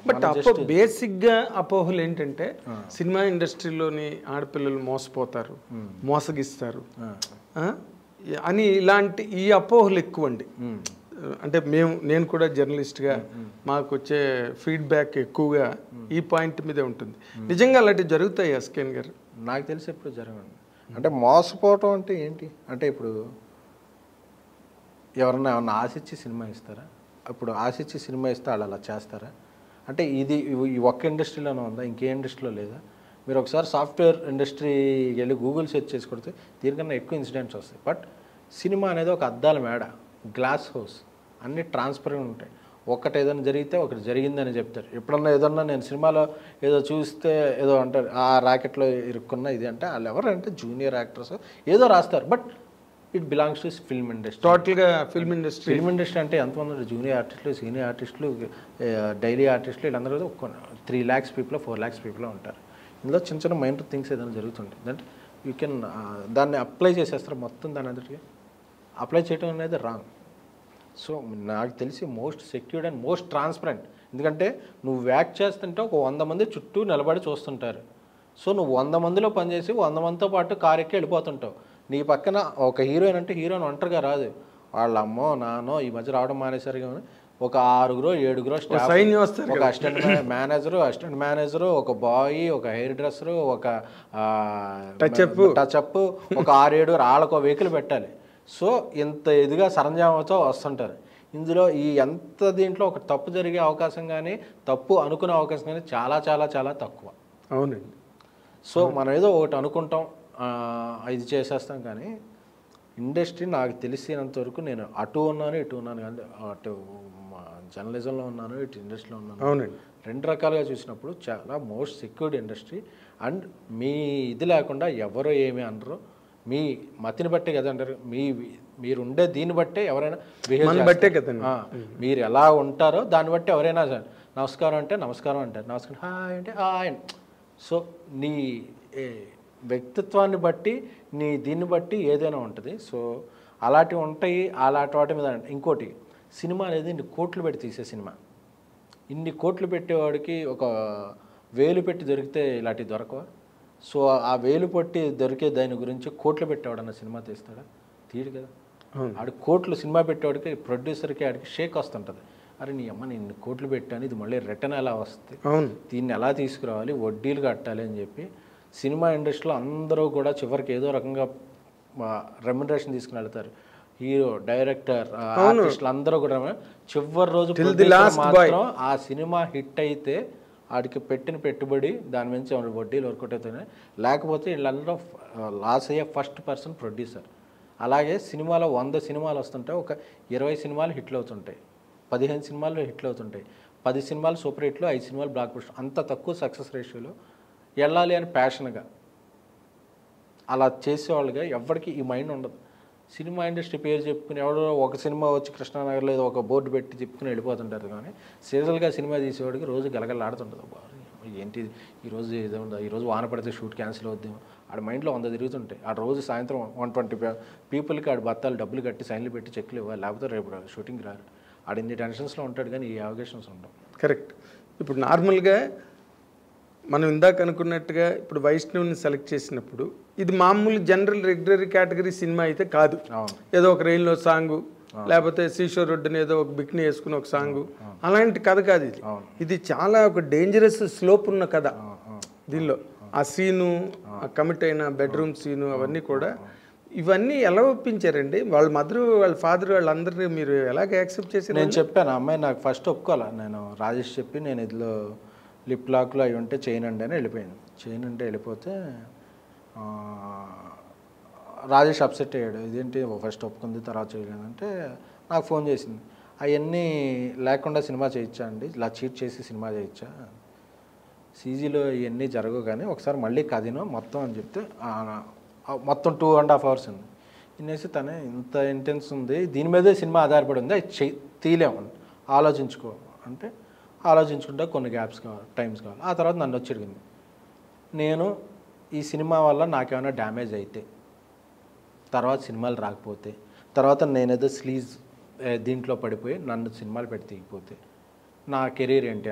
But అపో బేసిక్గా అపోహలు ఏంటంటే సినిమా ఇండస్ట్రీలోని ఆడపిల్లలు మోసపోతారు మోసగిస్తారు ఆ? అని ఇలాంటి ఈ అపోహలు ఎక్కువ అండి అంటే మేము నేను కూడా జర్నలిస్ట్గా మాకు వచ్చే ఫీడ్బ్యాక్ ఎక్కువగా ఈ పాయింట్ మీదే ఉంటుంది నిజంగా అలాంటివి జరుగుతాయి అస్కేన్ గారు నాకు తెలిసి ఎప్పుడు జరగండి అంటే మోసపోవటం అంటే ఏంటి అంటే ఇప్పుడు ఎవరన్నా ఏమన్నా ఆశించి సినిమా ఇస్తారా ఇప్పుడు ఆశించి సినిమా ఇస్తే వాళ్ళు అలా చేస్తారా అంటే ఇది ఇవి- ఈ ఒక్క ఇండస్ట్రీలోనే ఉందా ఇంకే ఇండస్ట్రీలో లేదా మీరు ఒకసారి సాఫ్ట్వేర్ ఇండస్ట్రీకి వెళ్ళి గూగుల్ సెర్చ్ చేసి కొడితే దీనికన్నా ఎక్కువ ఇన్సిడెంట్స్ వస్తాయి బట్ సినిమా అనేది ఒక అద్దాల మేడ గ్లాస్ హౌస్ అన్నీ ట్రాన్స్పరెంట్ ఉంటాయి ఒకటి ఏదైనా జరిగితే ఒకటి జరిగిందని చెప్తారు ఎప్పుడన్నా ఏదన్నా నేను సినిమాలో ఏదో చూస్తే ఏదో అంటారు ఆ ర్యాకెట్లో ఇరుక్కున్న ఇది అంటే వాళ్ళు ఎవరంటే జూనియర్ యాక్టర్స్ ఏదో రాస్తారు but it belongs to film industry టోటల్గా ఫిల్మ్ ఇండస్ట్రీ ఫిల్మ్ ఇండస్ట్రీ అంటే ఎంతమంది ఉన్నారు జూనియర్ ఆర్టిస్టులు సీనియర్ ఆర్టిస్టులు డైలీ ఆర్టిస్టులు వీళ్ళందరూ ఒక three lakhs people four lakhs people ఉంటారు ఇందులో చిన్న చిన్న మైండ్ థింగ్స్ ఏదైనా జరుగుతుంటుంది అంటే యూ కెన్ దాన్ని అప్లై చేసేస్తారు మొత్తం దాని అందరికీ అప్లై చేయడం అనేది రాంగ్ సో నాకు తెలిసి most secured and most transparent ఎందుకంటే నువ్వు వ్యాక్ చేస్తుంటే ఒక వంద మంది చుట్టూ నిలబడి చూస్తుంటారు సో నువ్వు వంద మందిలో పనిచేసి వంద మందితో పాటు కారు ఎక్కి వెళ్ళిపోతుంటావు నీ పక్కన ఒక హీరోయిన్ అంటే హీరోయిన్ ఒంటరిగా రాదు వాళ్ళ అమ్మో నానో ఈ మధ్య రావడం మానేశారు కానీ ఒక ఆరుగురో ఏడుగురో స్టాఫ్ సైన్యం వస్తారు ఒక అసిస్టెంట్ మేనేజరు అసిస్టెంట్ మేనేజరు ఒక బాయ్ ఒక హెయిర్ డ్రెస్సరు ఒక Touch-up. టచ్అప్ ఒక ఆరేడు వాళ్ళకు వెహికల్ పెట్టాలి సో ఇంత ఇదిగా సరంజామాతో వస్తుంటారు ఇందులో ఈ ఎంత దీంట్లో ఒక తప్పు జరిగే అవకాశం కానీ తప్పు అనుకునే అవకాశం కానీ చాలా చాలా చాలా తక్కువ అవునండి సో మనం ఏదో ఒకటి అనుకుంటాం ఆ, ఇది చేసేస్తాం కానీ ఇండస్ట్రీ నాకు తెలిసినంత వరకు నేను అటు ఉన్నాను ఇటు ఉన్నాను కానీ అటు మా జర్నలిజంలో ఉన్నాను ఇటు ఇండస్ట్రీలో ఉన్నాను అవునండి రెండు రకాలుగా చూసినప్పుడు చాలా మోస్ట్ సెక్యూర్డ్ ఇండస్ట్రీ అండ్ మీ ఇది లేకుండా ఎవరు ఏమి అనరు మీ మతిని బట్టే కదా అంటారు మీ మీరు ఉండే దీన్ని బట్టే ఎవరైనా బిహేవ్ మన బట్టే కదండి మీరు ఎలా ఉంటారో దాన్ని బట్టి ఎవరైనా సరే, నమస్కారం అంటే నమస్కారం అంటారు నమస్కారం హాయ్ అంటే హాయ్ అని. సో నీ ఏ, వ్యక్తిత్వాన్ని బట్టి నీ దీన్ని బట్టి ఏదైనా ఉంటుంది సో అలాంటివి ఉంటాయి అలాంటి వాటి మీద ఇంకోటి సినిమా అనేది ఇన్ని కోట్లు పెట్టి తీసే సినిమా ఇన్ని కోట్లు పెట్టేవాడికి ఒక వేలు పెట్టి దొరికితే ఇలాంటివి దొరకవా సో ఆ వేలు పెట్టి దొరికే దాని గురించి కోట్లు పెట్టేవాడన్న సినిమా తీస్తాడా తీయడు కదా అవును. ఆడు కోట్లు సినిమా పెట్టేవాడికి ప్రొడ్యూసర్కి ఆడికి షేక్ వస్తుంటుంది అరే నీ అమ్మ నేను ఇన్ని కోట్లు పెట్టాను ఇది మళ్ళీ రిటర్న్ ఎలా వస్తుంది అవును దీన్ని ఎలా తీసుకురావాలి వడ్డీలు కట్టాలి అని చెప్పి సినిమా ఇండస్ట్రీలో అందరూ కూడా చివరికి ఏదో రకంగా రెమ్యునరేషన్ తీసుకుని వెళ్తారు హీరో డైరెక్టర్ ఆర్టిస్టులు అందరూ కూడా చివరి రోజు producer మాత్రం ఆ సినిమా హిట్ అయితే ఆడికి పెట్టిన పెట్టుబడి దాని నుంచి ఏమైనా వడ్డీలు వర్కౌట్ అవుతున్నాయి లేకపోతే వీళ్ళందరూ లాస్ అయ్యే ఫస్ట్ పర్సన్ ప్రొడ్యూసర్ అలాగే సినిమాలో వంద సినిమాలు వస్తుంటాయి ఒక ఇరవై సినిమాలు హిట్లు అవుతుంటాయి పదిహేను సినిమాలు హిట్లు అవుతుంటాయి పది సినిమాలు సూపర్ హిట్లు ఐదు సినిమాలు బ్లాక్ బస్టర్ అంత తక్కువ సక్సెస్ రేషియోలో వెళ్ళాలి అని ప్యాషన్గా అలా చేసేవాళ్ళుగా ఎవరికి ఈ మైండ్ ఉండదు సినిమా ఇండస్ట్రీ పేరు చెప్పుకుని ఎవడో ఒక సినిమా వచ్చి కృష్ణానగర్లో ఏదో ఒక బోర్డు పెట్టి చెప్పుకుని వెళ్ళిపోతుంటారు కానీ సీరియల్గా సినిమా తీసేవాడికి రోజు గలగలాడుతుంటుంది అబ్బా, ఏంటి ఇది? ఈరోజు ఏదో ఉందా ఈరోజు వాన పడితే షూట్ క్యాన్సిల్ అవుద్దేమో ఆడ మైండ్లో వంద తిరుగుతుంటాయి ఆ రోజు సాయంత్రం వన్ ట్వంటీ పీపుల్కి ఆడ బత్తాలు డబ్బులు కట్టి సైన్లు పెట్టి చెక్లు ఇవ్వాలి లేకపోతే రేపు షూటింగ్ రారు ఆడ ఇన్ని టెన్షన్స్లో ఉంటాడు కానీ ఈ అవకాశన్స్ ఉండవు కరెక్ట్ ఇప్పుడు నార్మల్గా మనం ఇందాక అనుకున్నట్టుగా ఇప్పుడు వైష్ణవ్ని సెలెక్ట్ చేసినప్పుడు ఇది మామూలు జనరల్ రెగ్యులర్ కేటగిరీ సినిమా అయితే కాదు అవును ఏదో ఒక రైల్లో సాంగు లేకపోతే శ్రీశ్వర్ రెడ్డిని ఏదో ఒక బిక్ని వేసుకుని ఒక సాంగు అలాంటి కథ కాదు ఇది అవును. ఇది చాలా ఒక డేంజరస్ స్లోప్ ఉన్న కథ ఆ, ఆ. దీనిలో ఆ సీను ఆ కమిట్ అయిన బెడ్రూమ్ సీను అవన్నీ కూడా ఇవన్నీ ఎలా ఒప్పించారండి వాళ్ళ మదర్ వాళ్ళ ఫాదర్ వాళ్ళందరినీ మీరు ఎలాగ యాక్సెప్ట్ చేశారు నేను చెప్పాను ఆ అమ్మాయి నాకు ఫస్ట్ ఒప్పుకోవాలి నేను రాజేష్ చెప్పి నేను ఇదిలో లిప్ లాక్లో అవి ఉంటే చైన్ అండి అని వెళ్ళిపోయాను చైన్ అంటే వెళ్ళిపోతే ఆ, రాజేష్ అప్సెట్ అయ్యాడు ఇదేంటి ఫస్ట్ ఒప్పుకుంది తర్వాత చేయలేదంటే నాకు ఫోన్ చేసింది అవన్నీ లేకుండా సినిమా చేయించా అండి ఇలా చీట్ చేసి సినిమా చేయించా సీజీలో ఇవన్నీ జరగవు కానీ ఒకసారి మళ్ళీ కదినో మొత్తం అని చెప్తే ఆ, ఆ, మొత్తం టూ అండ్ హాఫ్ అవర్స్ ఉంది ఇన్నేసి తనే ఇంత ఇంటెన్స్ ఉంది దీని మీదే సినిమా ఆధారపడి ఉంది అది చెయ్ తీయలేము ఆలోచించుకో అంటే ఆలోచించుకుంటే కొన్ని గ్యాప్స్ కావాలి టైమ్స్ కావాలి ఆ తర్వాత నన్ను వచ్చి అడిగింది నేను ఈ సినిమా వల్ల నాకేమైనా డ్యామేజ్ అయితే తర్వాత సినిమాలు రాకపోతే తర్వాత నేనేదో స్లీజ్ ఏ, దీంట్లో పడిపోయి నన్ను సినిమాలు పెట్టి తీగిపోతే నా కెరీర్ ఏంటి అంది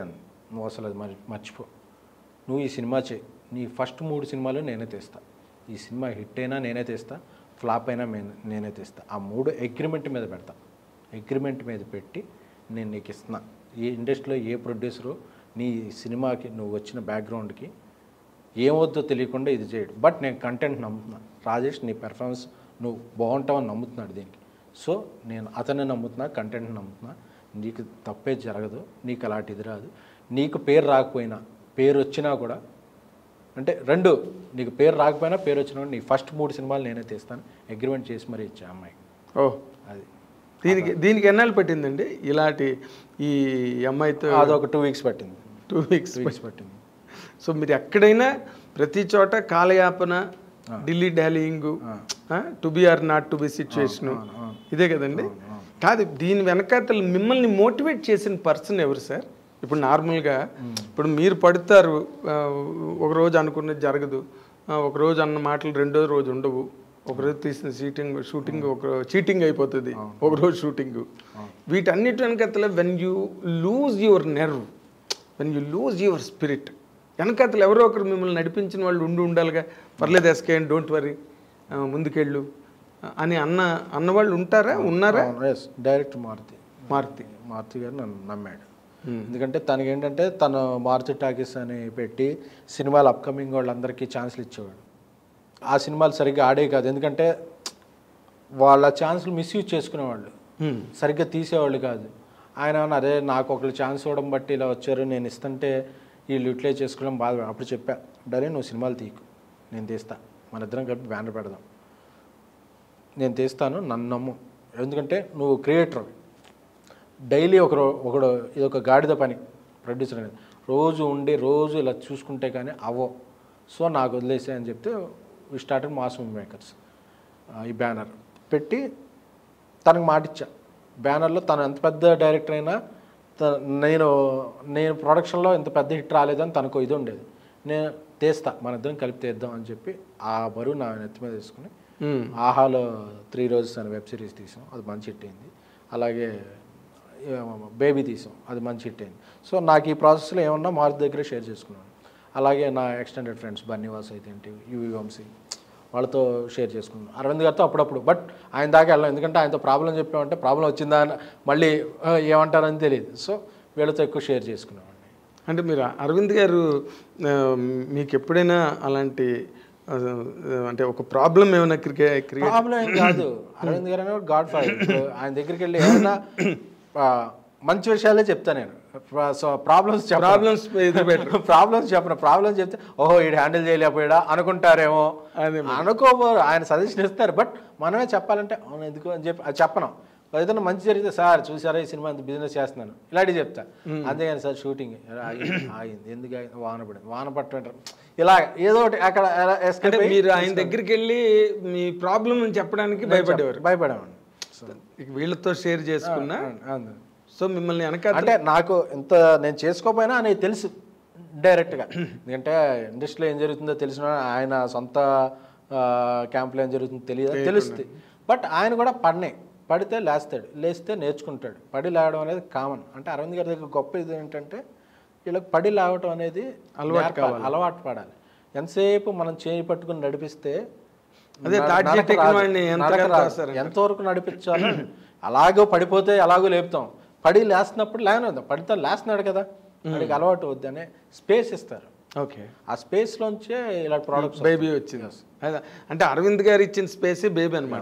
నువ్వు అసలు అది మరి మర్చిపో నువ్వు ఈ సినిమా చేయి నీ ఫస్ట్ మూడు సినిమాలు నేనే తీస్తా ఈ సినిమా హిట్ అయినా నేనే తీస్తా ఫ్లాప్ అయినా మే- నేనే తీస్తా ఆ మూడు అగ్రిమెంట్ మీద పెడతా అగ్రిమెంట్ మీద పెట్టి నేను నీకు ఇస్తున్నా ఈ ఇండస్ట్రీలో ఏ ప్రొడ్యూసరు నీ సినిమాకి నువ్వు వచ్చిన బ్యాక్గ్రౌండ్కి ఏమవుద్దో తెలియకుండా ఇది చేయడు బట్ నేను కంటెంట్ నమ్ముతున్నా రాజేష్ నీ పెర్ఫార్మెన్స్ నువ్వు బాగుంటావని నమ్ముతున్నాడు దీనికి సో నేను అతన్ని నమ్ముతున్నా కంటెంట్ నమ్ముతున్నా నీకు తప్పే జరగదు నీకు అలాంటి ఇది రాదు నీకు పేరు రాకపోయినా పేరు వచ్చినా కూడా అంటే రెండు నీకు పేరు రాకపోయినా పేరు వచ్చినా కూడా నీ ఫస్ట్ మూడు సినిమాలు నేనే తీస్తాను అగ్రిమెంట్ చేసి మరీ ఇచ్చా అమ్మాయి ఓ అది దీనికి దీనికి ఎన్నాళ్ళు పట్టిందండి ఇలాంటి ఈ అమ్మాయితో అదొక టూ వీక్స్ పట్టింది టూ వీక్స్ టూ వీక్స్ పట్టింది సో మీరు ఎక్కడైనా ప్రతి చోట కాలయాపన dilly dallying to be or not to be situation ఇదే కదండి కాదు దీని వెనకాతలు మిమ్మల్ని మోటివేట్ చేసిన పర్సన్ ఎవరు సార్ ఇప్పుడు నార్మల్గా ఇప్పుడు మీరు పడతారు ఆ, ఒక రోజు అనుకున్నది జరగదు ఆ, ఒక రోజు అన్న మాటలు రెండో రోజు ఉండవు ఒక రోజు తీసిన షూటింగ్ షూటింగ్ ఒక చీటింగ్ అయిపోతుంది ఒక రోజు షూటింగ్ వీటన్నిటి వెనకాతల when you lose your nerve when you lose your spirit వెనకాతలు ఎవరో ఒకరు మిమ్మల్ని నడిపించిన వాళ్ళు ఉండి ఉండాలిగా పర్లేదు ఎస్కేయండి డోంట్ వరీ ముందుకెళ్ళు అని అన్న అన్నవాళ్ళు ఉంటారా ఉన్నారా ఎస్ డైరెక్ట్ మారుతి మారుతి మారుతి గారు నన్ను నమ్మాడు ఎందుకంటే తనకి ఏంటంటే తను మారుతి టాకీస్ అని పెట్టి సినిమాలు అప్కమింగ్ వాళ్ళందరికీ ఛాన్సులు ఇచ్చేవాడు ఆ సినిమాలు సరిగ్గా ఆడే కాదు ఎందుకంటే వాళ్ళ ఛాన్సులు మిస్యూజ్ చేసుకునేవాళ్ళు Hmm. సరిగ్గా తీసేవాళ్ళు కాదు ఆయన అన్న అదే నాకు ఒకళ్ళు ఛాన్స్ ఇవ్వడం బట్టి ఇలా వచ్చారు నేను ఇస్తుంటే వీళ్ళు యూటిలైజ్ చేసుకోవడం బాధ అప్పుడు చెప్పా డరే నువ్వు సినిమాలు తీయకు నేను తీస్తా మన ఇద్దరం కలిపి బ్యానర్ పెడదాం నేను తీస్తాను నన్ను నమ్ము ఎందుకంటే నువ్వు క్రియేటర్ డైలీ ఒకరు ఒకడు ఇది ఒక గాడిద పని ప్రొడ్యూసర్ అనేది రోజు ఉండి రోజు ఇలా చూసుకుంటే కానీ అవో సో నాకు వదిలేసే అని చెప్తే we started mass movie makers ఈ బ్యానర్ పెట్టి తనకు మాట ఇచ్చా బ్యానర్లో తను ఎంత పెద్ద డైరెక్టర్ అయినా త- నేను నేను ప్రొడక్షన్లో ఇంత పెద్ద హిట్ రాలేదని తనకు ఇది ఉండేది నేను తీస్తా మన ఇద్దరం కలిపి తీద్దాం అని చెప్పి ఆ బరువు నా నెత్తి మీద తీసుకుని Hmm. ఆహాలో త్రీ రోజెస్ అనే వెబ్ సిరీస్ తీసాం అది మంచి హిట్ అయింది అలాగే బేబీ తీసాం అది మంచి హిట్ అయింది సో నాకు ఈ ప్రాసెస్లో ఏమన్నా మారుతి దగ్గర షేర్ చేసుకున్నాను అలాగే నా ఎక్స్టెండెడ్ ఫ్రెండ్స్ బన్నీవాస్ అయితే ఏంటి యువి వంశీ వాళ్ళతో షేర్ చేసుకున్నాను అరవింద్ గారితో అప్పుడప్పుడు బట్ ఆయన దాకా వెళ్ళాం ఎందుకంటే ఆయనతో ప్రాబ్లం చెప్పామంటే ప్రాబ్లం వచ్చిందా అని మళ్ళీ ఆ, ఏమంటారని తెలియదు సో వీళ్ళతో ఎక్కువ షేర్ చేసుకున్నామండి అంటే మీరు అరవింద్ గారు ఆ, మీకు ఎప్పుడైనా అలాంటి ఆ, అంటే ఒక ప్రాబ్లం ఏమైనా క్రికే క్రియేట్ ప్రాబ్లం ఏం కాదు అరవింద్ గారు అనేవాడు గాడ్ ఫాదర్ ఇప్పుడు ఆయన దగ్గరికి వెళ్ళి ఏమైనా ఆ, మంచి విషయాలే చెప్తా నేను సో ప్రాబ్లమ్స్ ప్రాబ్లమ్స్ ఎదురు ప్రాబ్లమ్స్ చెప్పను ప్రాబ్లమ్స్ చెప్తే ఓహో ఈడు హ్యాండిల్ చేయలేకపోయాడా అనుకుంటారేమో అదే అనుకోబోరు ఆయన సజెషన్ ఇస్తారు బట్ మనమే చెప్పాలంటే అవును ఎందుకు అని చెప్పి అది చెప్పను ఏదైనా మంచి జరిగితే సార్ చూసారా ఈ సినిమా అంత బిజినెస్ చేస్తున్నాను ఇలాంటివి చెప్తా అంతేగాని సార్ షూటింగ్ ఆగింది ఆగింది ఎందుకు ఆగింది? వాన పడింది వాన పట్టడం ఇలా ఏదో ఒకటి అక్కడ escape అంటే అయ్యి మీరు ఆయన దగ్గరికి వెళ్ళి మీ ప్రాబ్లం చెప్పడానికి భయపడేవారు భయపడేవాడిని సో ఇక వీళ్ళతో షేర్ చేసుకున్నా అవును. సో మిమ్మల్ని వెనక అంటే నాకు ఇంత నేను చేసుకోపోయినా అనేది తెలుసు డైరెక్ట్గా ఎందుకంటే ఇండస్ట్రీలో ఏం జరుగుతుందో తెలిసిన ఆయన సొంత క్యాంప్లో ఏం జరుగుతుందో తెలియదు తెలుస్తుంది బట్ ఆయన కూడా పడినాయి పడితే లేస్తాడు లేస్తే నేర్చుకుంటాడు పడి లేవడం అనేది కామన్ అంటే అరవింద్ గారి దగ్గర గొప్ప ఇది ఏంటంటే వీళ్ళకి పడి లేవటం అనేది అలవాటు అలవాటు పడాలి ఎంతసేపు మనం చేయి పట్టుకుని నడిపిస్తే అదే నడ- తాటి నడక చెట్టు ఎక్కిన రాదు. వాడిని ఎంత నడక గంట రాదు. రాస్తారు? ఎంతవరకు నడిపించాలో అలాగో పడిపోతే అలాగో లేపుతాం పడి లేస్తున్నప్పుడు లేనొద్దాం పడితే లేస్తున్నాడు కదా వాడికి అలవాటు వద్దనే స్పేస్ ఇస్తారు ఓకే ఆ స్పేస్ లోంచే ఇలాంటి ప్రోడక్ట్స్ బేబీ వచ్చింది అదే. అంటే అరవింద్ గారు ఇచ్చిన స్పేసే బేబీ అనమాట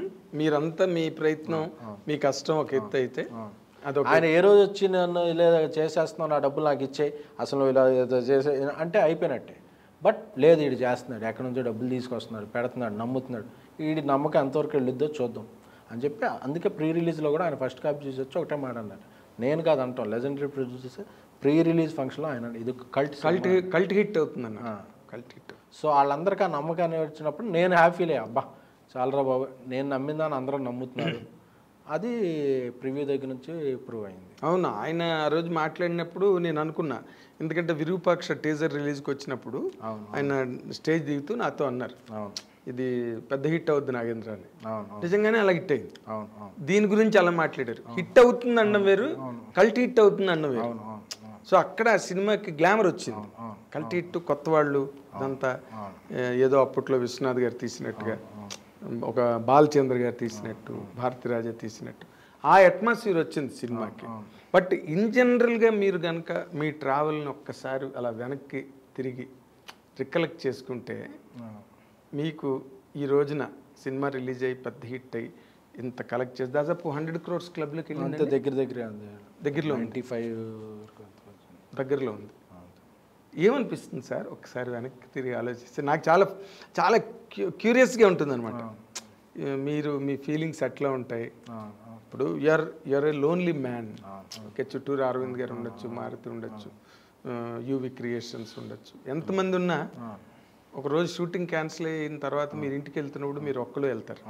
మీరంతా మీ ప్రయత్నం మీ కష్టం ఒక ఎత్తు అయితే అదొక ఆయన ఏ రోజు వచ్చి నన్ను ఇలా చేసేస్తున్నావు నా డబ్బులు నాకు ఇచ్చేయి అసలు నువ్వు ఇలా ఏదో చేసే అంటే అయిపోయినట్టే బట్ లేదు వీడు చేస్తున్నాడు ఎక్కడి నుంచో డబ్బులు తీసుకొస్తున్నాడు పెడుతున్నాడు నమ్ముతున్నాడు వీడి నమ్మకం ఎంతవరకు వెళ్ళిద్దో చూద్దాం అని చెప్పి అందుకే ప్రీ రిలీజ్లో కూడా ఆయన ఫస్ట్ కాపీ చూసి వచ్చి ఒకటే మాట అన్నారు నేను కాదు అంటాం లెజెండరీ ప్రొడ్యూసర్ ప్రీ రిలీజ్ ఫంక్షన్లో ఆయన అన్నాడు, ఇది కల్ట్ కల్ట్ కల్ట్ హిట్ అవుతుందన్న కల్ట్ హిట్ సో వాళ్ళందరికీ ఆ నమ్మకాన్ని వచ్చినప్పుడు నేను హ్యాపీలే అబ్బా చాలరా బాబు నేను నమ్మిందని అందరూ నమ్ముతున్నారు అది ప్రివ్యూ దగ్గర నుంచి ప్రూవ్ అయింది అవును ఆయన ఆ రోజు మాట్లాడినప్పుడు నేను అనుకున్నా ఎందుకంటే విరూపాక్ష టీజర్ రిలీజ్కి వచ్చినప్పుడు అవును. ఆయన స్టేజ్ దిగుతూ నాతో అన్నారు అవును ఇది పెద్ద హిట్ అవుద్ది నాగేంద్ర అని అవును నిజంగానే అలా హిట్ అయింది అవును అవును దీని గురించి అలా మాట్లాడారు హిట్ అవుతుంది అన్న వేరు కల్ట్ హిట్ అవుతుంది అన్న వేరు అవును అవును అవును సో అక్కడ ఆ సినిమాకి గ్లామర్ వచ్చింది కల్టీ టు కొత్త వాళ్ళు ఇదంతా ఏ- ఏదో అప్పట్లో విశ్వనాథ్ గారు తీసినట్టుగా ఒక బాలచంద్ర గారు తీసినట్టు భారతిరాజా తీసినట్టు ఆ అట్మాస్ఫియర్ వచ్చింది సినిమాకి బట్ ఇన్ జనరల్గా మీరు కనుక మీ ట్రావెల్ని ఒక్కసారి అలా వెనక్కి తిరిగి రికలెక్ట్ చేసుకుంటే మీకు ఈ రోజున సినిమా రిలీజ్ అయ్యి పెద్ద హిట్ అయ్యి ఇంత కలెక్ట్ చేసి దాదాపు హండ్రెడ్ క్రోర్స్ క్లబ్లోకి వెళ్ళింది అంతే దగ్గర దగ్గరే ఉంది దగ్గరలో ఉంది. నైంటీ ఫైవ్ దగ్గరలో ఉంది ఏమనిపిస్తుంది సార్ ఒకసారి వెనక్కి తిరిగి ఆలోచిస్తే నాకు చాలా చాలా క్యూరియస్గా ఉంటుంది అనమాట మీరు మీ ఫీలింగ్స్ ఎట్లా ఉంటాయి ఇప్పుడు you're you're a lonely man okay చుట్టూరు అరవింద్ గారు ఉండొచ్చు మారుతి ఉండొచ్చు యూవి క్రియేషన్స్ ఉండొచ్చు ఎంతమంది ఉన్నా ఒక రోజు షూటింగ్ క్యాన్సిల్ అయిన తర్వాత మీరు ఇంటికి వెళ్తున్నప్పుడు మీరు ఒక్కరు వెళ్తారు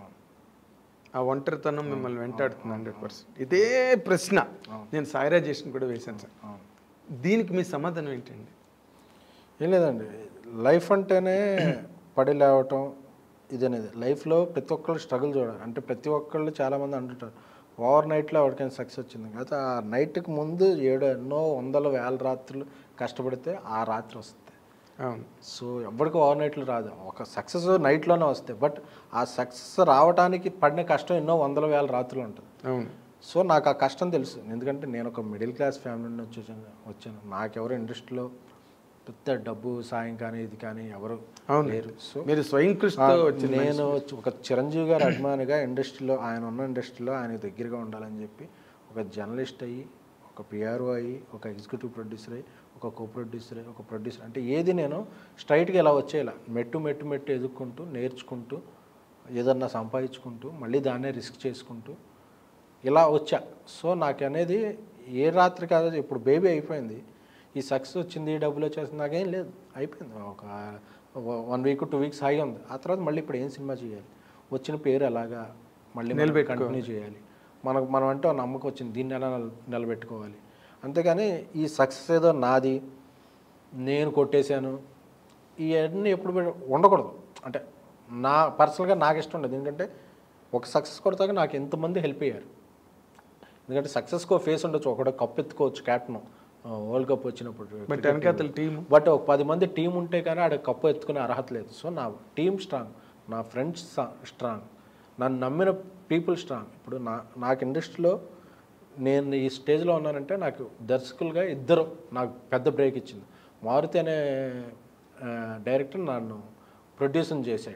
ఆ ఒంటరితనం మిమ్మల్ని వెంటాడుతుంది హండ్రెడ్ పర్సెంట్ ఇదే ప్రశ్న నేను సాయిరాజేషన్ కూడా వేశాను సార్ దీనికి మీ సమాధానం ఏంటండి ఏం లేదండి లైఫ్ అంటేనే పడి లేవటం ఇదనేది లైఫ్లో ప్రతి ఒక్కళ్ళు స్ట్రగుల్ చూడాలి అంటే ప్రతి ఒక్కళ్ళు చాలామంది అంటుంటారు ఓవర్ నైట్లో ఎవరికైనా సక్సెస్ వచ్చింది అయితే ఆ నైట్కి ముందు ఏడు ఎన్నో వందల వేల రాత్రులు కష్టపడితే ఆ రాత్రి వస్తుంది అవును సో ఎవరికి ఓవర్ నైట్లో రాదు ఒక సక్సెస్ నైట్లోనే వస్తాయి బట్ ఆ సక్సెస్ రావడానికి పడిన కష్టం ఎన్నో వందల వేల రాత్రులు ఉంటుంది అవును సో నాకు ఆ కష్టం తెలుసు ఎందుకంటే నేను ఒక మిడిల్ క్లాస్ ఫ్యామిలీ నుంచి వచ్చాను వచ్చాను నాకెవరు ఇండస్ట్రీలో పెద్ద డబ్బు సాయం కానీ ఇది కానీ ఎవరు అవును. లేరు సో మీరు స్వయం కృషితో వచ్చిన నేను ఒక చిరంజీవి గారి అభిమానిగా ఇండస్ట్రీలో ఆయన ఉన్న ఇండస్ట్రీలో ఆయన దగ్గరగా ఉండాలని చెప్పి ఒక జర్నలిస్ట్ అయ్యి ఒక పిఆర్ఓ అయ్యి ఒక ఎగ్జిక్యూటివ్ ప్రొడ్యూసర్ అయ్యి ఒక కో ప్రొడ్యూసర్ అయ్యి ఒక ప్రొడ్యూసర్ అంటే ఏది నేను స్ట్రైట్గా ఇలా వచ్చేలా మెట్టు మెట్టు మెట్టు ఎదుక్కుంటూ నేర్చుకుంటూ ఏదన్నా సంపాదించుకుంటూ మళ్ళీ దాన్నే రిస్క్ చేసుకుంటూ ఇలా వచ్చా సో నాకు అనేది ఏ రాత్రి కాదు ఇప్పుడు బేబీ అయిపోయింది ఈ సక్సెస్ వచ్చింది ఈ డబ్బులు వచ్చేసింది నాకేం లేదు అయిపోయింది ఒక వన్ వీక్ టూ వీక్స్ హాయి ఉంది ఆ తర్వాత మళ్ళీ ఇప్పుడు ఏం సినిమా చేయాలి వచ్చిన పేరు ఎలాగా మళ్ళీ కంటిన్యూ చేయాలి మనకు మనం అంటే ఒక నమ్మకం వచ్చింది దీన్ని ఎలా నిల- నిలబెట్టుకోవాలి అంతేగాని ఈ సక్సెస్ ఏదో నాది నేను కొట్టేశాను ఇవన్నీ ఎప్పుడు పెడ- ఉండకూడదు అంటే నా పర్సనల్గా నాకు ఇష్టం ఉండదు ఎందుకంటే ఒక సక్సెస్ కొడతాక నాకు ఎంతమంది హెల్ప్ అయ్యారు ఎందుకంటే సక్సెస్కో ఫేస్ ఉండొచ్చు ఒకడు కప్ ఎత్తుకోవచ్చు క్యాప్టెన్ వరల్డ్ కప్ వచ్చినప్పుడు బట్ వెనకాతల టీం బట్ ఒక పది మంది టీం ఉంటే కానీ ఆడ కప్పు ఎత్తుకునే అర్హత లేదు సో నా టీం స్ట్రాంగ్ నా ఫ్రెండ్స్ స్ట్రాంగ్ నన్ను నమ్మిన పీపుల్ స్ట్రాంగ్ ఇప్పుడు నా నాకు ఇండస్ట్రీలో నేను ఈ స్టేజ్లో ఉన్నానంటే నాకు దర్శకులుగా ఇద్దరు నాకు పెద్ద బ్రేక్ ఇచ్చింది మారుతి అనే ఆ, డైరెక్టర్ నన్ను ప్రొడ్యూసింగ్ చేశాడు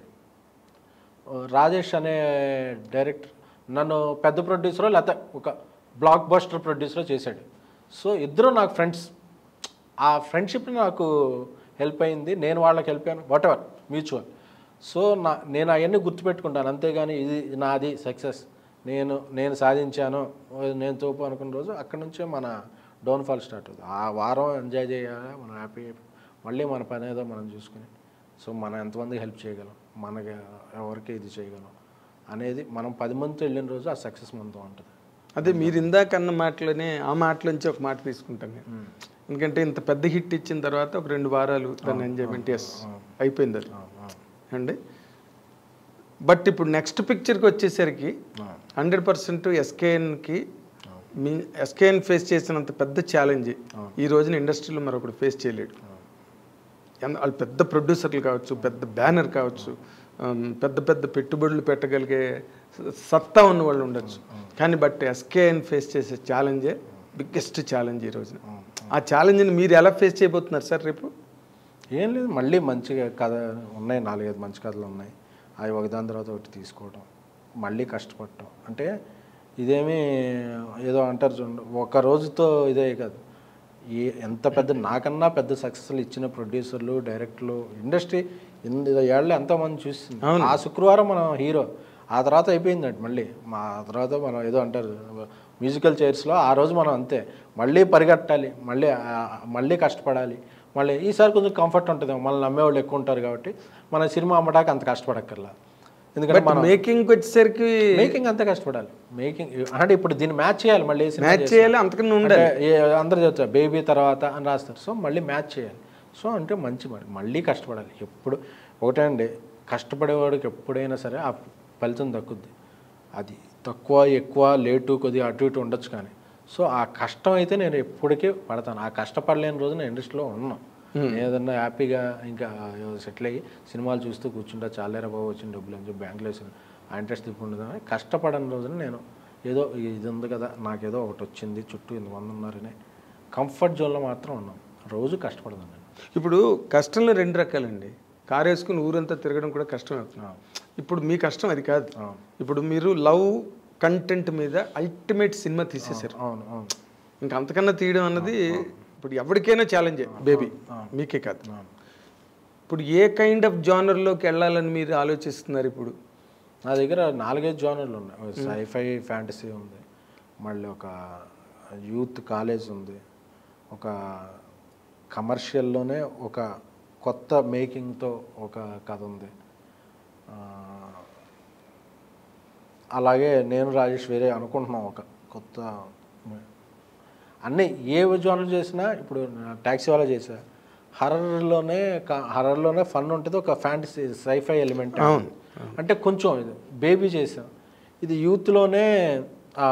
రాజేష్ అనే డైరెక్టర్ నన్ను పెద్ద ప్రొడ్యూసర్ లేకపోతే ఒక బ్లాక్ బస్టర్ ప్రొడ్యూసర్ చేశాడు సో ఇద్దరు నాకు ఫ్రెండ్స్ ఆ ఫ్రెండ్షిప్ నాకు హెల్ప్ అయింది నేను వాళ్ళకి హెల్ప్ అయ్యాను వాట్ ఎవర్ మ్యూచువల్ సో నా నేను అవన్నీ గుర్తుపెట్టుకుంటాను అంతేగాని ఇది నాది సక్సెస్ నేను నేను సాధించాను నేను తోపు అనుకున్న రోజు అక్కడ నుంచే మన డౌన్ఫాల్ స్టార్ట్ అవుతుంది ఆ వారం ఎంజాయ్ చేయాలి మనం హ్యాపీ మళ్ళీ మన పని ఏదో మనం చూసుకుని సో మనం ఎంతమందికి హెల్ప్ చేయగలం మనకి ఎవరికి ఇది చేయగలం అనేది మనం పది మందితో వెళ్ళిన రోజు ఆ సక్సెస్ మనతో ఉంటుంది అదే మీరు ఇందాక అన్న మాటలోనే ఆ మాటలోంచి ఒక మాట తీసుకుంటాను నేను ఎందుకంటే ఇంత పెద్ద హిట్ ఇచ్చిన తర్వాత ఒక రెండు వారాలు తన ఎంజాయ్మెంట్ ఎస్ అయిపోయింది అది అండి బట్ ఇప్పుడు నెక్స్ట్ పిక్చర్కి వచ్చేసరికి హండ్రెడ్ పర్సెంట్ ఎస్కేఎన్కి మీ ఎస్కేఎన్ ఫేస్ చేసినంత పెద్ద ఛాలెంజ్ ఈ రోజున ఇండస్ట్రీలో మరొకటి ఫేస్ చేయలేడు ఎన్- వాళ్ళు పెద్ద ప్రొడ్యూసర్లు కావచ్చు పెద్ద బ్యానర్ కావచ్చు ఆమ్, పెద్ద పెద్ద పెట్టుబడులు పెట్టగలిగే స- సత్తా ఉన్న వాళ్ళు ఉండొచ్చు కానీ బట్ ఎస్కేఎన్ ఫేస్ చేసే ఛాలెంజే బిగ్గెస్ట్ ఛాలెంజ్ ఈ రోజున ఆ ఛాలెంజ్ని మీరు ఎలా ఫేస్ చేయబోతున్నారు సార్ రేపు ఏం లేదు మళ్ళీ మంచిగా కథ ఉన్నాయి నాలుగైదు మంచి కథలు ఉన్నాయి అవి ఒకదాని తర్వాత ఒకటి తీసుకోవడం మళ్ళీ కష్టపడటం అంటే ఇదేమీ ఏదో అంటారు చూడండి ఒక రోజుతో ఇదే కాదు ఏ ఎంత పెద్ద నాకన్నా పెద్ద సక్సెస్లు ఇచ్చిన ప్రొడ్యూసర్లు డైరెక్టర్లు ఇండస్ట్రీ ఎనిమిది ఏళ్ళు ఎంతోమంది చూస్తుంది ఆ శుక్రవారం మనం హీరో ఆ తర్వాత అయిపోయిందండి మళ్ళీ మా తర్వాత మనం ఏదో అంటారు మ్యూజికల్ చైర్స్లో ఆ రోజు మనం అంతే మళ్ళీ పరిగెట్టాలి మళ్ళీ ఆ- మళ్ళీ కష్టపడాలి మళ్ళీ ఈసారి కొంచెం కంఫర్ట్ ఉంటుంది మనల్ని నమ్మేవాళ్ళు ఎక్కువ ఉంటారు కాబట్టి మన సినిమా అమ్మటానికి అంత కష్టపడక్కర్లా ఎందుకంటే బట్ మేకింగ్ వచ్చేసరికి మేకింగ్ అంతే కష్టపడాలి మేకింగ్ అంటే ఇప్పుడు దీన్ని మ్యాచ్ చేయాలి మళ్ళీ ఏ సినిమా మ్యాచ్ చేయాలి అంతకన్నా ఉండాలి అంటే ఏ- అందరూ చెప్తారు బేబీ తర్వాత అని రాస్తారు సో మళ్ళీ మ్యాచ్ చేయాలి సో అంటే మంచి మరి మళ్ళీ కష్టపడాలి ఎప్పుడు ఒకటే అండి కష్టపడేవాడికి ఎప్పుడైనా సరే ఆ ఫలితం దక్కుద్ది అది తక్కువ ఎక్కువ లేటు కొద్దిగా అటు ఇటు ఉండొచ్చు కానీ సో ఆ కష్టం అయితే నేను ఎప్పటికీ పడతాను ఆ కష్టపడలేని రోజు నేను ఇండస్ట్రీలో ఉన్నాను నేను ఏదన్నా హ్యాపీగా ఇంకా సెటిల్ అయ్యి సినిమాలు చూస్తూ కూర్చుంటా చాలేరా బాబు వచ్చిన డబ్బులు అని చెప్పి బ్యాంకులో వేసిన ఆ ఇంట్రెస్ట్ ఇప్పుడు ఉండదు కష్టపడని రోజున నేను ఏదో ఇది ఉంది కదా నాకేదో ఒకటి వచ్చింది చుట్టూ ఇంతమంది ఉన్నారని కంఫర్ట్ జోన్లో మాత్రం ఉన్నాం రోజు కష్టపడదాం నేను ఇప్పుడు కష్టంలో రెండు రకాలండి కారు వేసుకుని ఊరంతా తిరగడం కూడా కష్టం అవుతుంది ఇప్పుడు మీ కష్టం అది కాదు ఇప్పుడు మీరు లవ్ కంటెంట్ మీద అల్టిమేట్ సినిమా తీసేశారు అవును అవును ఇంకా అంతకన్నా తీయడం అన్నది ఇప్పుడు ఎవరికైనా ఛాలెంజ్ బేబీ మీకే కాదు ఇప్పుడు ఏ కైండ్ ఆఫ్ జానర్లోకి వెళ్ళాలని మీరు ఆలోచిస్తున్నారు ఇప్పుడు నా దగ్గర నాలుగైదు జోనర్లు ఉన్నాయి సైఫై ఫ్యాంటసీ ఉంది మళ్ళీ ఒక యూత్ కాలేజ్ ఉంది ఒక కమర్షియల్లోనే ఒక కొత్త మేకింగ్తో ఒక కథ ఉంది ఆ, అలాగే నేను రాజేష్ వేరే అనుకుంటున్నాం ఒక కొత్త అన్నీ ఏ జోనర్ చేసినా ఇప్పుడు ట్యాక్సీ వాళ్ళ చేసా హర్రర్లోనే హర్రర్లోనే ఫన్ ఉంటుంది ఒక ఫ్యాంటసీ సైఫై ఎలిమెంట్ అంటే కొంచెం ఇది బేబీ చేసాం ఇది యూత్లోనే ఆ,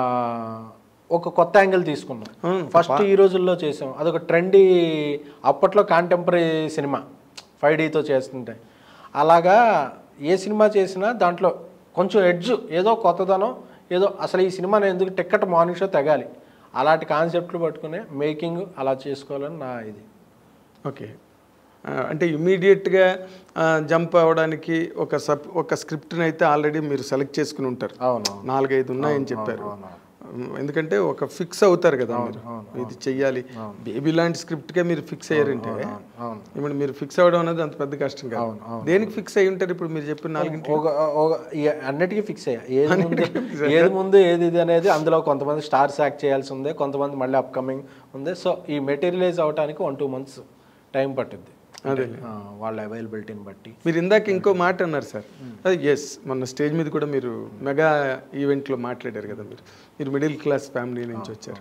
ఒక కొత్త యాంగిల్ తీసుకున్నాం ఫస్ట్ ఈ రోజుల్లో చేసాం అదొక ట్రెండీ అప్పట్లో కాంటెంపరీ సినిమా ఫైవ్ డీతో చేస్తుంటే అలాగా ఏ సినిమా చేసినా దాంట్లో కొంచెం ఎడ్జ్ ఏదో కొత్తదనం ఏదో అసలు ఈ సినిమా నేను ఎందుకు టిక్కెట్ మార్నింగ్ షో తెగాలి అలాంటి కాన్సెప్ట్లు పట్టుకుని మేకింగ్ అలా చేసుకోవాలని నా ఇది ఓకే ఆ, అంటే ఇమీడియట్గా జంప్ అవ్వడానికి ఒక సబ్ ఒక స్క్రిప్ట్ని అయితే ఆల్రెడీ మీరు సెలెక్ట్ చేసుకుని ఉంటారు అవును నాలుగైదు ఉన్నాయని చెప్పారు ఎందుకంటే ఒక ఫిక్స్ అవుతారు కదా మీరు ఇది చెయ్యాలి బేబీ లాంటి స్క్రిప్ట్కే మీరు ఫిక్స్ అయ్యారంటే అవును ఇప్పుడు మీరు ఫిక్స్ అవ్వడం అనేది అంత పెద్ద కష్టం కాదు దేనికి ఫిక్స్ అయి ఉంటారు ఇప్పుడు మీరు చెప్పిన నాలుగింటి ఒక ఒక ఈ- అన్నిటికీ ఫిక్స్ అయ్యా ఏది ముందు ఏది ముందు ఏది ఇది అనేది అందులో కొంతమంది స్టార్స్ యాక్ట్ చేయాల్సి ఉంది కొంతమంది మళ్ళీ అప్కమింగ్ ఉంది సో ఈ మెటీరియలైజ్ అవడానికి వన్ టూ మంత్స్ టైం పట్టుద్ది అదే ఆ, వాళ్ళ అవైలబిలిటీని బట్టి మీరు ఇందాక ఇంకో మాట అన్నారు సార్ అది ఎస్ మొన్న స్టేజ్ మీద కూడా మీరు మెగా ఈవెంట్లో మాట్లాడారు కదా మీరు మీరు మిడిల్ క్లాస్ ఫ్యామిలీ నుంచి వచ్చారు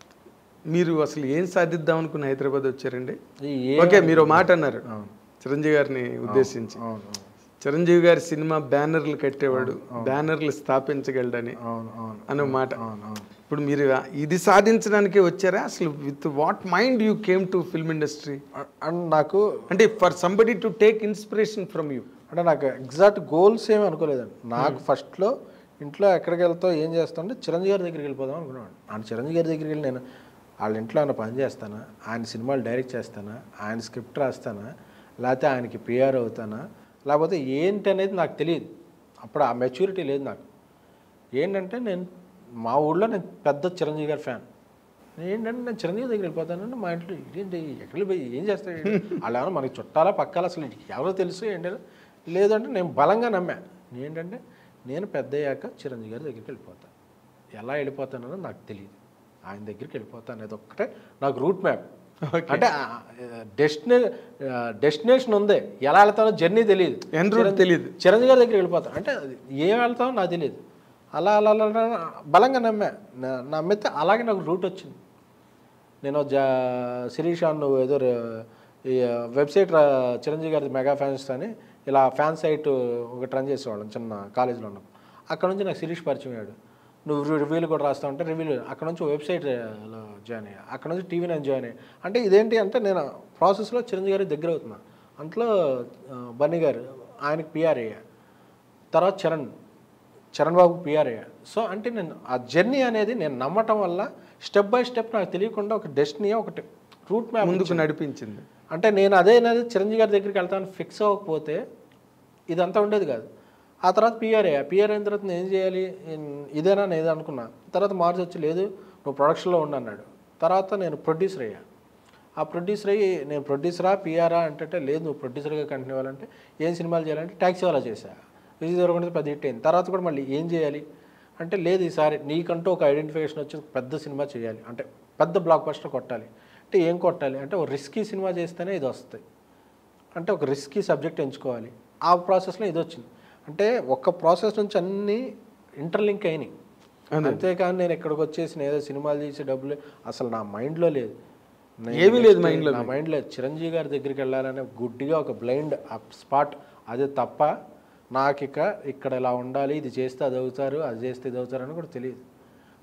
మీరు అసలు ఏం సాధిద్దాం అనుకుని హైదరాబాద్ వచ్చారండి ఈ ఏ ఓకే మీరు ఓ మాట అన్నారు చిరంజీవి గారిని ఉద్దేశించి అవును చిరంజీవి గారి సినిమా బ్యానర్లు కట్టేవాడు బ్యానర్లు స్థాపించగలడని అవును అవును అనే మాట అవును అవును ఇప్పుడు మీరు ఇది సాధించడానికి వచ్చారా అసలు with what mind you came to film industry and నాకు అంటే for somebody to take inspiration from you అంటే నాకు ఎగ్జాక్ట్ గోల్స్ ఏమి అనుకోలేదండి నాకు ఫస్ట్లో ఇంట్లో ఎక్కడికి వెళ్తావు ఏం చేస్తావు అంటే చిరంజీవి గారి దగ్గరికి వెళ్ళిపోదాం అనుకున్నాను ఆయన చిరంజీవి గారి దగ్గరికి వెళ్ళి నేను వాళ్ళ ఇంట్లో ఆయన పని చేస్తానా ఆయన సినిమాలు డైరెక్ట్ చేస్తానా ఆయన స్క్రిప్ట్ రాస్తానా లేకపోతే ఆయనకి పిఆర్ అవుతానా లేకపోతే ఏంటి అనేది నాకు తెలియదు అప్పుడు ఆ మెచ్యూరిటీ లేదు నాకు ఏంటంటే నేను మా ఊళ్ళో నేను పెద్ద చిరంజీవి గారి ఫ్యాన్ ఏంటంటే నేను చిరంజీవి దగ్గరికి వెళ్ళిపోతానంటే మా ఇంట్లో ఏంటి ఎక్కడికి పోయి ఏం చేస్తాడు ఈడు? వాళ్ళు ఏమన్నా మనకి చుట్టాలా పక్కాల అసలు ఎవరో తెలుసు ఏంటంటే లేదంటే నేను బలంగా నమ్మా ఏంటంటే నేను పెద్ద అయ్యాక చిరంజీవి గారి దగ్గరికి వెళ్ళిపోతాను ఎలా వెళ్ళిపోతానో నాకు తెలియదు ఆయన దగ్గరికి వెళ్ళిపోతాను అనేది ఒక్కటే నాకు రూట్ మ్యాప్ అంటే డెస్టినే డెస్టినేషన్ ఉంది ఎలా వెళ్తానో జర్నీ తెలియదు ఎన్ రూట్ తెలియదు చిరంజీవి గారి దగ్గరికి వెళ్ళిపోతాను అంటే అది ఏం వెళ్తామో నాకు తెలియదు అలా అలా అలా అలా బలంగా నమ్మా నా- నమ్మితే అలాగే నాకు రూట్ వచ్చింది నేను జా శిరీష్ అన్న నువ్వు ఏదో రే- ఈ వెబ్సైట్ రా- చిరంజీవి గారి మెగా ఫ్యాన్స్ అని ఇలా ఫ్యాన్ సైట్ ఒకటి రన్ చేసేవాళ్ళం చిన్న కాలేజీలో ఉన్నప్పుడు అక్కడ నుంచి నాకు శిరీష్ పరిచయం అయ్యాడు నువ్వు రివ్యూలు కూడా రాస్తా ఉంటే రివ్యూలు అక్కడ నుంచి వెబ్సైట్లో జాయిన్ అయ్యా అక్కడ నుంచి టీవీ నేను జాయిన్ అయ్యా అంటే ఇదేంటి అంటే నేను ప్రాసెస్లో చిరంజీవి గారి దగ్గర అవుతున్నా అంతలో ఆ, బన్నీ గారు ఆయనకి పిఆర్ అయ్యా తర్వాత చరణ్ చరణ్ బాబు పిఆర్ అయ్యా సో అంటే నేను ఆ జర్నీ అనేది నేను నమ్మటం వల్ల స్టెప్ బై స్టెప్ నాకు తెలియకుండా ఒక డెస్టినీ ఒకటి రూట్ మ్యాప్ ముందుకు నడిపించింది అంటే నేను అదే అనేది చిరంజీవి గారి దగ్గరికి వెళ్తాను ఫిక్స్ అవ్వకపోతే ఇదంతా ఉండేది కాదు ఆ తర్వాత పిఆర్ అయ్యా పిఆర్ అయిన తర్వాత నేను ఏం చేయాలి ఇన్- ఇదేనా నేను ఇది అనుకున్నా తర్వాత మార్చి వచ్చి లేదు నువ్వు ప్రొడక్షన్లో ఉండు అన్నాడు తర్వాత నేను ప్రొడ్యూసర్ అయ్యా ఆ ప్రొడ్యూసర్ అయ్యి నేను ప్రొడ్యూసరా పిఆరా అంటే లేదు నువ్వు ప్రొడ్యూసర్గా కంటిన్యూ అవ్వాలంటే ఏం సినిమాలు చేయాలంటే ట్యాక్సీ వాళ్ళ చేశా విజయ్ దేవరకొండ పెద్ద హిట్ అయింది తర్వాత కూడా మళ్ళీ ఏం చేయాలి అంటే లేదు ఈసారి నీకంటూ ఒక ఐడెంటిఫికేషన్ వచ్చి పెద్ద సినిమా చేయాలి అంటే పెద్ద బ్లాక్ బస్టర్ కొట్టాలి అంటే ఏం కొట్టాలి అంటే ఒక రిస్కీ సినిమా చేస్తేనే ఇది వస్తుంది అంటే ఒక రిస్కీ సబ్జెక్ట్ ఎంచుకోవాలి ఆ ప్రాసెస్లో ఇది వచ్చింది అంటే ఒక్క ప్రాసెస్ నుంచి అన్నీ ఇంటర్లింక్ అయినాయి అంతేకాని నేను ఇక్కడికి వచ్చేసి నేను ఏదో సినిమాలు తీసి డబ్బులు అసలు నా మైండ్లో లేదు నేను ఏమీ లేదు next మైండ్లో నా మైండ్ లేదు చిరంజీవి గారి దగ్గరికి వెళ్ళాలనే గుడ్డిగా ఒక బ్లైండ్ స్పాట్ అదే తప్ప నాకు ఇక ఇక్కడ ఇలా ఉండాలి ఇది చేస్తే అది అవుతారు అది చేస్తే ఇది అవుతారు అని కూడా తెలియదు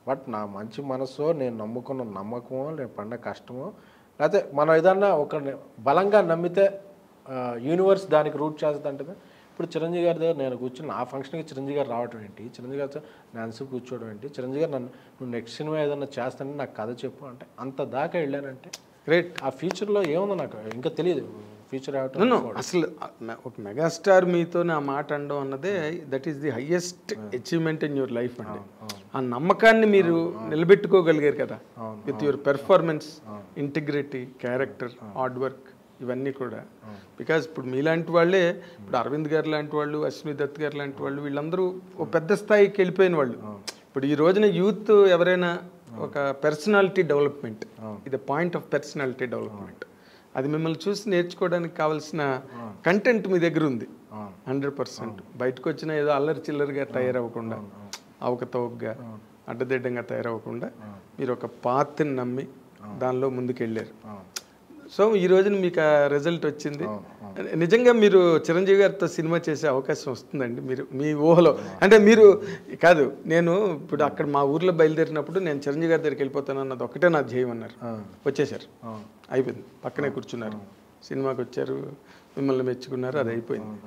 బట్ నా మంచి మనసు నేను నమ్ముకున్న నమ్మకమో నేను పడిన కష్టమో లేకపోతే మనం ఏదన్నా ఒక బలంగా నమ్మితే యూనివర్స్ దానికి రూట్ చేస్తుంది ఇప్పుడు చిరంజీవి గారి దగ్గర నేను కూర్చుని ఆ ఫంక్షన్కి చిరంజీవి గారు రావడం ఏంటి చిరంజీవి గారితో డాన్స్ కూర్చోవడం ఏంటి చిరంజీవి గారు నన్ను నువ్వు నెక్స్ట్ సినిమా ఏదన్నా చేస్తానని నాకు కథ చెప్పు అంటే అంత దాకా వెళ్ళానంటే గ్రేట్ ఆ ఫ్యూచర్లో ఏముందో నాకు ఇంకా తెలియదు ఫ్యూచర్ నో అసలు మె- ఒక మెగాస్టార్ మీతో నా మాట అనడం అన్నదే that is the highest achievement in your life అండి ఆ నమ్మకాన్ని మీరు నిలబెట్టుకోగలిగారు కదా with your performance integrity character hard work ఇవన్నీ కూడా బికాజ్ ఇప్పుడు మీలాంటి వాళ్ళే ఇప్పుడు అరవింద్ గారు లాంటి వాళ్ళు అశ్విని దత్ గారు లాంటి వాళ్ళు వీళ్ళందరూ ఒక పెద్ద స్థాయికి వెళ్ళిపోయిన వాళ్ళు ఇప్పుడు ఈ రోజున యూత్ ఎవరైనా ఒక పర్సనాలిటీ డెవలప్మెంట్ ఇది పాయింట్ ఆఫ్ పర్సనాలిటీ డెవలప్మెంట్ అది మిమ్మల్ని చూసి నేర్చుకోవడానికి కావాల్సిన కంటెంట్ మీ దగ్గర ఉంది హండ్రెడ్ పర్సెంట్ బయటకు వచ్చిన ఏదో అల్లరి చిల్లరిగా తయారవ్వకుండా అవకతవకగా అడ్డదిడ్డంగా తయారవ్వకుండా మీరు ఒక పాత్ని నమ్మి దానిలో ముందుకు వెళ్ళారు సో ఈ రోజున మీకు ఆ రిజల్ట్ వచ్చింది నిజంగా మీరు చిరంజీవి గారితో సినిమా చేసే అవకాశం వస్తుందండి మీరు మీ ఊహలో అంటే మీరు కాదు నేను ఇప్పుడు అక్కడ మా ఊర్లో బయలుదేరినప్పుడు నేను చిరంజీవి గారి దగ్గరికి వెళ్ళిపోతాను అన్నది ఒకటే నా ధ్యేయం అన్నారు వచ్చేసారు అయిపోయింది పక్కనే కూర్చున్నారు సినిమాకి వచ్చారు మిమ్మల్ని మెచ్చుకున్నారు అది అయిపోయింది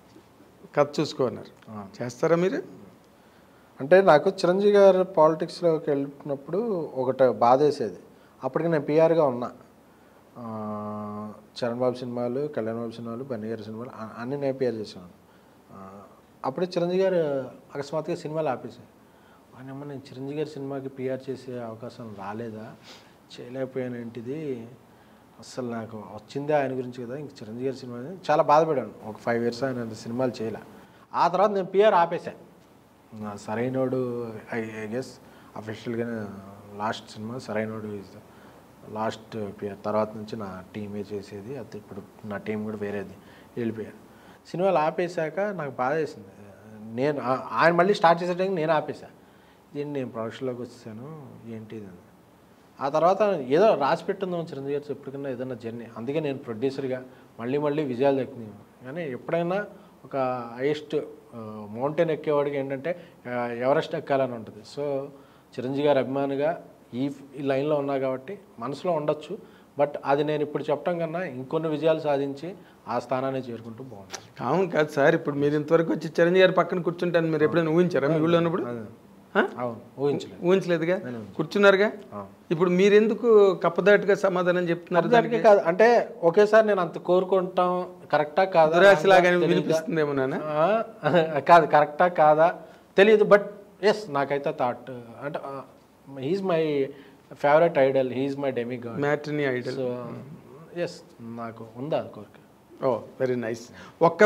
కథ చూసుకో అన్నారు చేస్తారా మీరు అంటే నాకు చిరంజీవి గారు పాలిటిక్స్లోకి వెళ్ళినప్పుడు ఒకటి బాధ వేసేది అప్పటికి నేను పిఆర్గా ఉన్నా ఆ, చరణ్ బాబు సినిమాలు కళ్యాణ్ బాబు సినిమాలు బన్నీ గారి సినిమాలు అ- అన్ని నేను పిఆర్ చేశాను ఆ, అప్పుడే చిరంజీవి గారు అకస్మాత్తుగా సినిమాలు ఆపేశారు ఆయనమ్మ నేను చిరంజీవి గారి సినిమాకి పిఆర్ చేసే అవకాశం రాలేదా చేయలేకపోయాను ఏంటిది అసలు నాకు వచ్చిందే ఆయన గురించి కదా ఇంక చిరంజీవి గారి సినిమా అని చాలా బాధపడాను ఒక ఫైవ్ ఇయర్స్ ఆయన అంత సినిమాలు చేయలే ఆ తర్వాత నేను పిఆర్ ఆపేశాను నా సరైనోడు ఐ ఐ గెస్ అఫీషియల్గానే last cinema Sarrainodu is last PR తర్వాత నుంచి నా టీమే చేసేది అది ఇప్పుడు నా టీం కూడా వేరేది వెళ్ళిపోయారు సినిమాలు ఆపేశాక నాకు బాధ వేసింది నేను ఆ- ఆయన మళ్ళీ స్టార్ట్ చేసే టైంకి నేను ఆపేసా దీన్ని నేను ప్రొడక్షన్లోకి వచ్చాను ఏంటి ఇది అని. ఆ తర్వాత ఏదో రాసి పెట్టిందాం చిరంజీవి గారు ఎప్పటికన్నా ఏదైనా జర్నీ అందుకే నేను ప్రొడ్యూసర్గా మళ్ళీ మళ్ళీ విజయాలు దక్కినాయి కానీ ఎప్పుడైనా ఒక హైయెస్ట్ మౌంటైన్ ఎక్కేవాడికి ఏంటంటే ఆ, ఎవరెస్ట్ ఎక్కాలని ఉంటుంది సో చిరంజీవి గారి అభిమానిగా ఈ ఈ లైన్లో ఉన్నా కాబట్టి మనసులో ఉండొచ్చు బట్ అది నేను ఇప్పుడు చెప్పడం కన్నా ఇంకొన్ని విజయాలు సాధించి ఆ స్థానాన్ని చేరుకుంటూ బాగుంటుంది అవును కాదు సార్ ఇప్పుడు మీరు ఇంతవరకు వచ్చి చిరంజీవి గారి పక్కన కూర్చుంటాను మీరు ఎప్పుడైనా ఊహించారా మీ ఊళ్ళో ఉన్నప్పుడు ఆ? అవును ఊహించలేదు ఊహించలేదుగా కూర్చున్నారుగా ఇప్పుడు మీరెందుకు కప్పదాటుగా సమాధానం చెప్తున్నారు దానికి కాదు అంటే ఒకేసారి నేను అంత కోరుకుంటాం కరెక్టా కాదా దురాశలాగా తెలీదా? వినిపిస్తుందేమో నాన్న ఆ, కాదు కరెక్టా కాదా తెలియదు బట్ ఎస్ నాకైతే థాట్ అంటే he's my favourite idol he's my demi god matinee idol so yes నాకు ఉందా కోరిక ఓ వెరీ నైస్ ఒక్క